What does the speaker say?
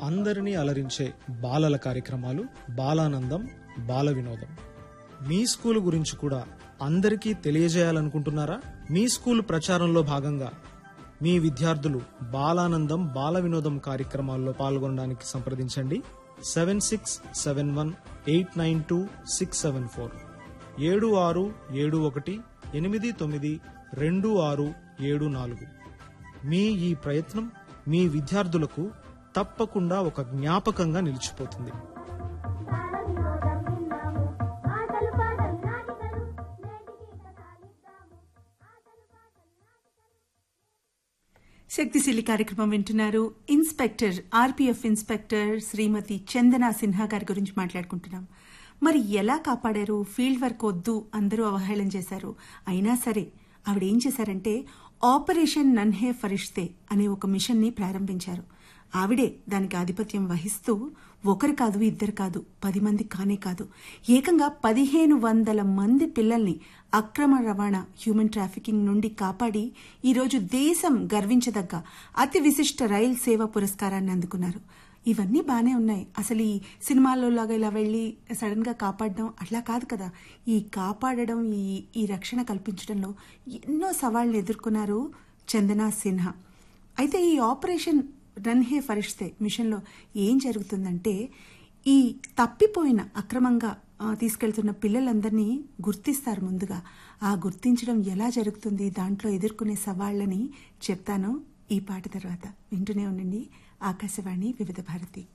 అందరినీ అలరించే బాలల కార్యక్రమాలు బాలానందం బాల వినోదం మీ స్కూల్ గురించి కూడా అందరికీ తెలియజేయాలనుకుంటున్నారా మీ స్కూల్ ప్రచారంలో భాగంగా మీ విద్యార్థులు బాలానందం బాల వినోదం కార్యక్రమాల్లో పాల్గొనడానికి సంప్రదించండి seven six seven one eight nine two six seven four ఏడు ఆరు ఏడు ఒకటి ఎనిమిది తొమ్మిది రెండు ఆరు ఏడు నాలుగు మీ ఈ ప్రయత్నం మీ విద్యార్థులకు తప్పకుండా ఒక జ్ఞాపకంగా నిలిచిపోతుంది బాలవినోదం విన్నాము ఆటలు పాటలు నాటికలు నేటికి కథాలిద్దాము ఆటలు పాటలు నాటికలు శక్తిశీలి కార్యక్రమం వింటున్నారు inspector RPF inspector Srimathi Chandana Sinha గారి గురించి మాట్లాడుకుంటున్నాం మరి ఎలా కాపాడారు ఫీల్డ్ వర్క్ వద్దు అందరూ అవహేళన చేశారు అయినా సరే ఆవిడ ఏం చేశారంటే ఆపరేషన్ నన్హే ఫరిష్తే అనే ఒక మిషన్ ని ప్రారంభించారు ఆవిడే దానికి ఆధిపత్యం వహిస్తూ ఒకరు కాదు ఇద్దరు కాదు పది మంది కానే కాదు ఏకంగా పదిహేను వందల మంది పిల్లల్ని అక్రమ రవాణా హ్యూమన్ ట్రాఫికింగ్ నుండి కాపాడి ఈరోజు దేశం గర్వించదగ్గ అతి విశిష్ట రైల్ సేవ పురస్కారాన్ని అందుకున్నారు ఇవన్నీ బానే ఉన్నాయి అసలు ఈ సినిమాల్లో లాగా ఇలా వెళ్ళి సడన్ గా కాపాడడం అట్లా కాదు కదా ఈ కాపాడడం ఈ ఈ రక్షణ కల్పించడంలో ఎన్నో సవాళ్లు ఎదుర్కొన్నారు చందనా సిన్హా అయితే ఈ ఆపరేషన్ రన్ హే ఫరిష్తే మిషన్లో ఏం జరుగుతుందంటే ఈ తప్పిపోయిన అక్రమంగా ఆ, తీసుకెళ్తున్న పిల్లలందరినీ గుర్తిస్తారు ముందుగా ఆ గుర్తించడం ఎలా జరుగుతుంది దాంట్లో ఎదుర్కొనే సవాళ్లని చెప్తాను ఈ పాట తర్వాత వింటూనే ఉండండి ఆకాశవాణి వివిధ భారతి